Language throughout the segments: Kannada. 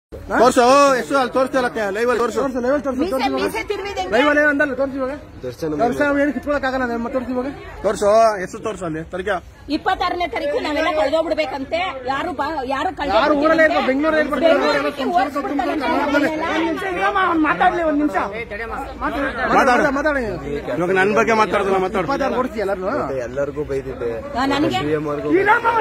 ತೋರ್ಸು ಎಷ್ಟು ಅಲ್ಲಿ ತೋರಿಸ್ತಿಲ್ಲ ಲೈವ್ ಅಲ್ಲಿ ತೋರ್ಸು ಲೆವೆಲ್ ತೋರಿಸು ಮೀಸೆ ಮೀಸೆ ತಿರುವಿದಂಗೆ ಲೈವ್ ಅಲ್ಲಿ ಅಂದಲ್ಲ ತೋರಿಸಿ ಇವಾಗ ದರ್ಶನ ದರ್ಶನ ಏನು ಕಿತ್ಕೊಳಕ್ಕಾಗಲ್ಲ ನಮ್ಮ ತೋರಿಸಿ ಇವಾಗ ತೋರ್ಸು ಎಷ್ಟು ತೋರ್ಸು ಅಲ್ಲಿ ತರ್ಕ ಇಪ್ಪತ್ತಾರನೇ ತಾರೀಕು ನಾವೆಲ್ಲ ಕಳ್ದೋಗ್ಬಿಡ್ಬೇಕಂತೆ ಯಾರು ಬಾ- ಯಾರು ಯಾರು ಊರಲ್ಲೇ ಇರ್ಬೇಕು, ಬೆಂಗಳೂರಲ್ಲಿ ಇರ್ಬೇಕು, ಬೆಂಗಳೂರಿಗೆ ಓಡ್ಸ್ಬಿಡ್ತಾರಂತೆ ನಮ್ಮನ್ನೆಲ್ಲ. ಮಾತಾಡ್ಲಿ ಒಂದ್ ನಿಮಿಷ ಮಾತಾಡು. ಮಾತಾಡಿ ಇವಾಗ ನನ್ನ ಬಗ್ಗೆ ಮಾತಾಡ್ದಲ್ಲ ಮಾತಾಡು ಇಪ್ಪತ್ತಾರು ಕೊಡ್ತೀಯ ಎಲ್ಲರೂ ಮತ್ತೆ ಎಲ್ಲರಿಗೂ ಬೈದಿದ್ದೆ ಆ, ನನಗೆ ಸಿಎಂ ಅವ್ರಿಗೂ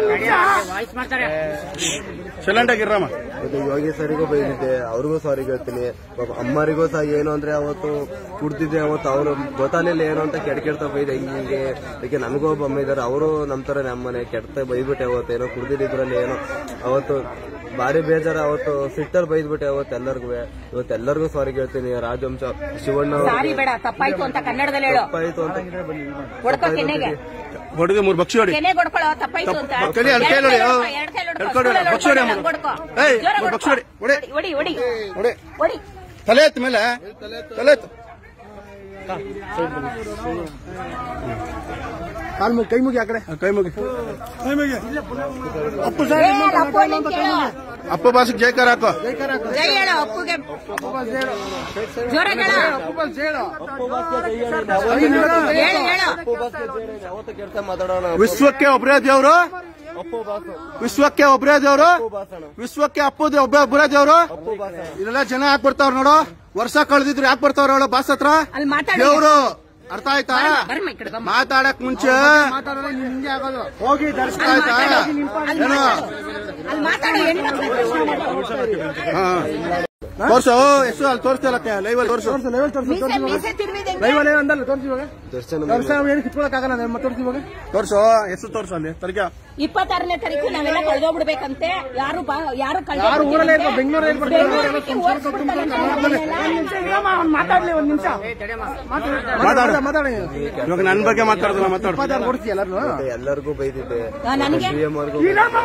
ಸೈಲೆಂಟ್ ಆಗಿರ್ರಮ್ಮ ಮತ್ತೆ ಯೋಗಿ ಸರಿಗೂ ಬೈದಿದ್ದೆ ಅವ್ರಿಗೂ ಸಾರಿ ಹೇಳ್ತೀನಿ ಪಾಪ ಅಮ್ಮರಿಗೂ ಸಹ ಏನು ಅಂದ್ರೆ ಅವತ್ತು ಕುಡ್ದಿದ್ದೆ ಅವತ್ತು ಅವರು ಗೊತ್ತಾಗಲಿಲ್ಲ ಏನು ಅಂತ ಕೆಟ್ಟ ಕೆಡ್ತಾ ಬೈದೆ ಹಿಂಗೆ ಅದಕ್ಕೆ ನನಗೂ ಒಬ್ಬ ಅಮ್ಮ ಇದ್ದಾರೆ ಅವರು ನಮ್ಮ ತರ ನಮ್ಮನೆ ಕೆಡ್ತ ಬೈದ್ಬಿಟ್ಟೆ ಅವತ್ತು ಏನೋ ಕುಡ್ದಿದ್ರಲ್ಲಿ ಏನೋ ಅವತ್ತು ಭಾರಿ ಬೇಜಾರ ಅವತ್ತು ಸಿಟ್ಟಲ್ಲಿ ಬೈದ್ಬಿಟ್ಟೆ ಅವತ್ತು ಎಲ್ಲರಿಗೂ ಇವತ್ತು ಎಲ್ಲರಿಗೂ ಸಾರಿ ಹೇಳ್ತೀನಿ ರಾಜವಂಶ ಶಿವಣ್ಣ ಅವ್ರಿಗೆ ಸಾರಿ ಬೇಡ ತಪ್ಪಾಯ್ತು ಅಂತ ಕನ್ನಡದಲ್ಲಿ ಹೇಳು ತಪ್ಪಾಯ್ತು ಅಂತ ಹೊಡ್ಕೋ ಕೆನ್ನೆಗೆ ಹೊಡೆದು ಮೂರು ಬಕ್ಷಿ ಹೊಡಿ ಕೆನೆ ಕೊಡ್ಕೊಳ್ಳೋ ತಪ್ಪಾಯ್ತು ಅಂತ ತಪ್ಪು- ಕಲಿ ಅಲ್ಲಿ ಕೈಲಿ ಹೊಡಿ, ಎರಡ್ ಹೌದು. ಕೈ ಎರಡ್ ಕೈ ಎರಡ್ ಕೈ ಹೊಡಿ, ಬಕ್ಷಿ ಹೊಡಿ ಅಮ್ಮ. ಹೊಡ್ಕೊ. ಏಯ್, ಜೋರಾಗ್ ಬಕ್ಷಿ ಹೊಡಿ, ಹೊಡಿ. ಹೊಡಿ ಹೊಡಿ ಹೊಡಿ ಹೊಡಿ ತಲೆ ಎತ್ತ ಮೇಲೆ ತಲೆ ಎತ್ತು ಕಾಲ್ ಮುಗಿ ಕೈ ಮುಗಿ ಆ ಕಡೆ ಕೈ ಮುಗಿ ಅಪ್ಪು ಏ, ಅಪ್ಪು ಅನ್ನೋದ್ ಕೇಳು. ಅಪ್ಪ ಬಾಸಿಗೆ ಜೈಕಾರ ಹಾಕೋ ಜೈ ಹೇಳು ಅಪ್ಪುಗೆ ಜೋರಾಗ್ ಹೇಳು ಹೇಳು ಹೇಳು ಯಾವತ್ತು ಕೆಲಸ ಮಾತಾಡೋಣ ವಿಶ್ವಕ್ಕೆ ಒಬ್ಬರೇ ದೇವ್ರು ಅಪ್ಪು ಬಾಸು ವಿಶ್ವಕ್ಕೆ ಒಬ್ಬರೇ ದೇವ್ರು ಅಪ್ಪು ಬಾಸಣ ವಿಶ್ವಕ್ಕೆ ಅಪ್ಪದ ಒಬ್ಬ ಒಬ್ಬರೇ ದೇವ್ರು ಅಪ್ಪು ಬಾಸ ಇದೆಲ್ಲ ಜನ ಯಾಕೆ ಬರ್ತಾವ್ರ ನೋಡು ವರ್ಷ ಕಳೆದಿದ್ರು ಯಾಕೆ ಬರ್ತಾವ್ರ ಹೇಳು ಬಾಸ್ ಹತ್ರ ಅಲ್ಲಿ ಮಾತಾಡಿ ದೇವ್ರು ಅರ್ಥ ಆಯ್ತಾ ಬರ್ಮ ಈ ಕಡೆ ಬಮ್ಮ. ಮಾತಾಡಕ್ ಮುಂಚೆ ಮಾತಾಡಿದ್ರೆ ನೀನ್ ಹಿಂಗೆ ಆಗೋದು ಹೋಗಿ ದರ್ಶನ ಅಲ್ಲಿ ಆಯ್ತಾ ಮಾತಾಡು. ಅಲ್ಲಿ ಏನು ಮಾತಾಡು. ಅಲ್ಲಿ ಮಾತಾಡು ಹೆಣ್ಮಕ್ಳ ಪ್ರಶ್ನೆ ಮಾಡು. ಹಾ. ತೋರ್ಸು ಎಷ್ಟು ಅಲ್ಲಿ ತೋರಿಸ್ತಿಲ್ಲ ಲೈವ್ ಅಲ್ಲಿ ತೋರ್ಸು ತೋರಿಸು ಲೆವೆಲ್ ತೋರಿಸು ಮೀಸೆ ಮೀಸೆ ತಿರುವಿದಂಗೆ ಲೈವ್ ಅಲ್ಲಿ ಅಂದಲ್ಲ ತೋರಿಸಿ ಇವಾಗ ದರ್ಶನ ದರ್ಶನ ಏನು ಕಿತ್ಕೊಳಕ್ಕಾಗಲ್ಲ ನಮ್ಮ ತೋರಿಸಿ ಇವಾಗ ತೋರ್ಸು ಎಷ್ಟು ತೋರ್ಸು ಅಲ್ಲಿ ತರ್ಕ ಇಪ್ಪತ್ತಾರನೇ ತಾರೀಕು ನಾವೆಲ್ಲ ಕಳ್ದೋಗ್ಬಿಡ್ಬೇಕಂತೆ ಯಾರು ಬಾ- ಯಾರು ಯಾರು ಊರಲ್ಲೇ ಇರ್ಬೇಕು, ಬೆಂಗಳೂರಲ್ಲಿ ಇರ್ಬೇಕು, ಬೆಂಗಳೂರಿಗೆ ಓಡ್ಸ್ಬಿಡ್ತಾರಂತೆ ನಮ್ಮನ್ನೆಲ್ಲ. ಮಾತಾಡ್ಲಿ ಒಂದ್ ನಿಮಿಷ ಮಾತಾಡು. ಮಾತಾಡಿ ಇವಾಗ ನನ್ನ ಬಗ್ಗೆ ಮಾತಾಡ್ದಲ್ಲ ಮಾತಾಡು ಇಪ್ಪತ್ತಾರು ಕೊಡ್ತೀಯ ಎಲ್ಲರೂ ಮತ್ತೆ ಎಲ್ಲರಿಗೂ ಬೈದಿದ್ದೆ ಆ, ನನಗೆ ಸಿಎಂ ಅವ್ರಿಗೂ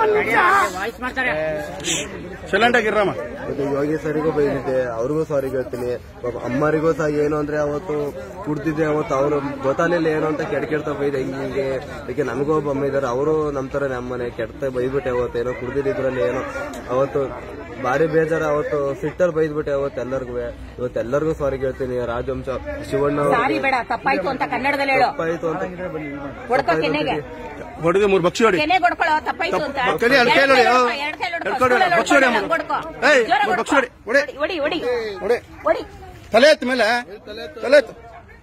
ಸೈಲೆಂಟ್ ಆಗಿರ್ರಮ್ಮ ಮತ್ತೆ ಯೋಗಿ ಸರಿಗೂ ಬೈದಿದ್ದೆ ಅವ್ರಿಗೂ ಸಾರಿ ಹೇಳ್ತೀನಿ ಪಾಪ ಅಮ್ಮರಿಗೂ ಸಹ ಏನು ಅಂದ್ರೆ ಅವತ್ತು ಕುಡ್ದಿದ್ದೆ ಅವತ್ತು ಅವರು ಗೊತ್ತಾಗಲಿಲ್ಲ ಏನು ಅಂತ ಕೆಟ್ಟ ಕೆಡ್ತಾ ಬೈದೆ ಹಿಂಗೆ ಅದಕ್ಕೆ ನನಗೂ ಒಬ್ಬ ಅಮ್ಮ ಇದ್ದಾರೆ ಅವರು ನಮ್ಮ ತರ ನಮ್ಮನೆ ಕೆಡ್ತ ಬೈದ್ಬಿಟ್ಟೆ ಅವತ್ತು ಏನೋ ಕುಡ್ದಿದ್ರಲ್ಲಿ ಏನೋ ಅವತ್ತು ಭಾರಿ ಬೇಜಾರ ಅವತ್ತು ಸಿಟ್ಟಲ್ಲಿ ಬೈದ್ಬಿಟ್ಟೆ ಅವತ್ತು ಎಲ್ಲರಿಗೂ ಇವತ್ತು ಎಲ್ಲರಿಗೂ ಸಾರಿ ಹೇಳ್ತೀನಿ ರಾಜವಂಶ ಶಿವಣ್ಣ ಸಾರಿ ಅವ್ರಿಗೆ ಬೇಡ ತಪ್ಪಾಯ್ತು ಅಂತ ಕನ್ನಡದಲ್ಲಿ ಹೇಳು ತಪ್ಪಾಯ್ತು ಅಂತ ಹೊಡ್ಕೋ ಕೆನ್ನೆಗೆ ಹೊಡೆದು ಮೂರು ಬಕ್ಷಿ ಹೊಡಿ ಕೆನೆ ಕೊಡ್ಕೊಳ್ಳೋ ತಪ್ಪಾಯ್ತು ಅಂತ ತಪ್ಪು- ಕಲಿ ಅಲ್ಲಿ ಕೈಲಿ ಹೊಡಿ, ಎರಡ್ ಕೈ ಹೌದು. ಹೊಡ್ಕೊ, ಎರಡ್ ಕೈ ಹೊಡ್ಕೊ, ಎರಡ್ ಕೈ ಹೊಡಿ, ಸುಳ್ಳಲ್ಲಿ ಬಕ್ಷಿ ಹೊಡಿ ಅಮ್ಮ. ಹೊಡ್ಕೊ. ಏಯ್, ಜೋರಾಗ್ ಮೂರು ಬಕ್ಷಿ ಹೊಡಿ, ಹೊಡಿ. ಹೊಡಿ ಹೊಡಿ ಹೊಡಿ ಹೊಡಿ ತಲೆ ಎತ್ತ ಮೇಲೆ ತಲೆ ಎತ್ತು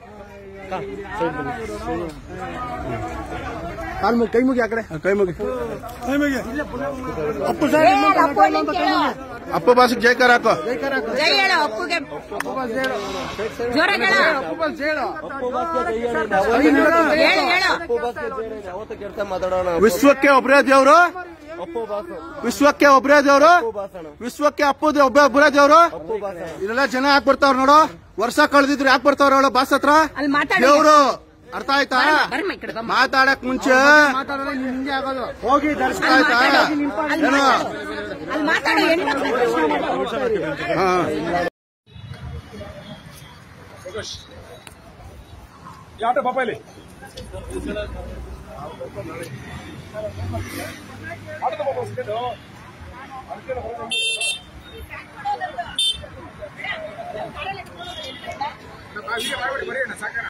ಕಾಲ್ ಮುಗಿ ಕೈ ಮುಗಿ ಆ ಕಡೆ ಕೈ ಮುಗಿ ಅಪ್ಪು ಏ, ಅಪ್ಪು ಅನ್ನೋದ್ ಕೇಳು. ಅಪ್ಪ ಬಾಸಿಗೆ ಜೈಕಾರ ಹಾಕೋ ಜೈ ಹೇಳು ಅಪ್ಪುಗೆ ಜೋರಾಗ್ ಹೇಳು ಹೇಳು ಹೇಳು ಅಪ್ಪು ಬಾಸ್ ಯಾವತ್ತು ಕೆಲಸ ಮಾತಾಡೋಣ ವಿಶ್ವಕ್ಕೆ ಒಬ್ಬರೇ ದೇವ್ರು ಅಪ್ಪು ಬಾಸು ವಿಶ್ವಕ್ಕೆ ಒಬ್ಬರೇ ದೇವ್ರು ಅಪ್ಪು ಬಾಸಣ ವಿಶ್ವಕ್ಕೆ ಅಪ್ಪದ ಒಬ್ಬ ಒಬ್ಬರೇ ದೇವ್ರು ಅಪ್ಪು ಬಾಸ ಇದೆಲ್ಲ ಜನ ಯಾಕೆ ಬರ್ತಾವ್ರ ನೋಡು ವರ್ಷ ಕಳೆದಿದ್ರು ಯಾಕೆ ಬರ್ತಾವ್ರ ಹೇಳು ಬಾಸ್ ಹತ್ರ ಅಲ್ಲಿ ಮಾತಾಡಿ ದೇವ್ರು ಅರ್ಥ ಆಯ್ತಾ ಬರ್ಮ ಈ ಕಡೆ ಬಮ್ಮ. ಮಾತಾಡಕ್ ಮುಂಚೆ ಮಾತಾಡಿದ್ರೆ ನೀನ್ ಹಿಂಗೆ ಆಗೋದು ಹೋಗಿ ದರ್ಶನ ಅಲ್ಲಿ ಆಯ್ತಾ ಮಾತಾಡು. ಅಲ್ಲಿ ಏನು ಮಾತಾಡು. ಅಲ್ಲಿ ಮಾತಾಡು ಹೆಣ್ಮಕ್ಳ ಪ್ರಶ್ನೆ ಮಾಡು. ಹಾ ಯಾಟ ಪಾಪ ಇಲ್ಲಿ ಆಟದ ಪಾಪ ಸಿಕ್ಕಿದ್ದು ಅದಕ್ಕೆ ಬರೀ ಸಾಕಣ